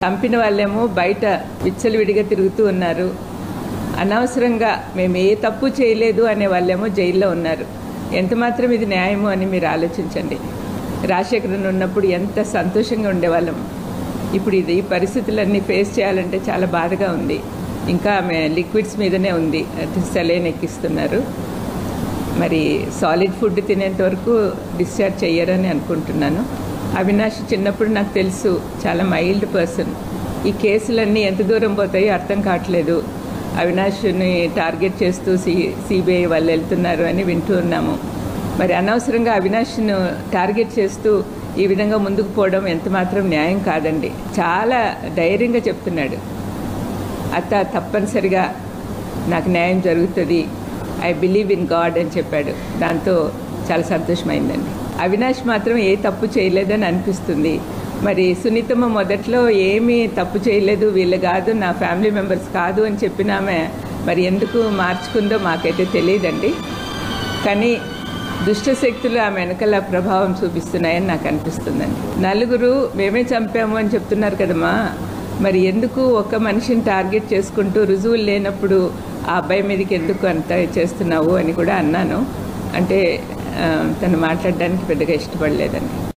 చంపిన వాళ్ళేమో బయట విచ్చలవిడిగా తిరుగుతూ ఉన్నారు అనవసరంగా మేము ఏ తప్పు చేయలేదు అనే వాళ్ళేమో జైల్లో ఉన్నారు ఎంత మాత్రం ఇది న్యాయము అని మీరు ఆలోచించండి రాజశేఖరన్ ఉన్నప్పుడు ఎంత సంతోషంగా ఉండేవాళ్ళం ఇప్పుడు ఇది ఈ పరిస్థితులన్నీ ఫేస్ చేయాలంటే చాలా బాధగా ఉంది ఇంకా ఆమె లిక్విడ్స్ మీదనే ఉంది సెలైన్ ఎక్కిస్తున్నారు మరి సాలిడ్ ఫుడ్ తినేంత వరకు డిశ్చార్జ్ చెయ్యరని అనుకుంటున్నాను అవినాష్ చిన్నప్పుడు నాకు తెలుసు చాలా మైల్డ్ పర్సన్ ఈ కేసులన్నీ ఎంత దూరం పోతాయో అర్థం కావట్లేదు అవినాష్ని టార్గెట్ చేస్తూ సి సిబిఐ వాళ్ళు వెళ్తున్నారు అని వింటూ ఉన్నాము మరి అనవసరంగా అవినాష్ను టార్గెట్ చేస్తూ ఈ విధంగా ముందుకు పోవడం ఎంత మాత్రం న్యాయం కాదండి చాలా ధైర్యంగా చెప్తున్నాడు అత్త తప్పనిసరిగా నాకు న్యాయం జరుగుతుంది ఐ బిలీవ్ ఇన్ గాడ్ అని చెప్పాడు దాంతో చాలా సంతోషమైందండి అవినాష్ మాత్రం ఏ తప్పు చేయలేదని అనిపిస్తుంది మరి సునీతమ్మ మొదట్లో ఏమీ తప్పు చేయలేదు వీళ్ళు కాదు నా ఫ్యామిలీ మెంబర్స్ కాదు అని చెప్పినామె మరి ఎందుకు మార్చుకుందో మాకైతే తెలియదండి కానీ దుష్ట శక్తులు ఆమె వెనకాల ప్రభావం చూపిస్తున్నాయని నాకు అనిపిస్తుందండి నలుగురు మేమే చంపాము అని చెప్తున్నారు కదమ్మా మరి ఎందుకు ఒక మనిషిని టార్గెట్ చేసుకుంటూ రుజువులు లేనప్పుడు ఆ అబ్బాయి మీదకి ఎందుకు అంత చేస్తున్నావు అని కూడా అన్నాను అంటే ఆ, తను మాట్లాడడానికి పెద్దగా ఇష్టపడలేదండి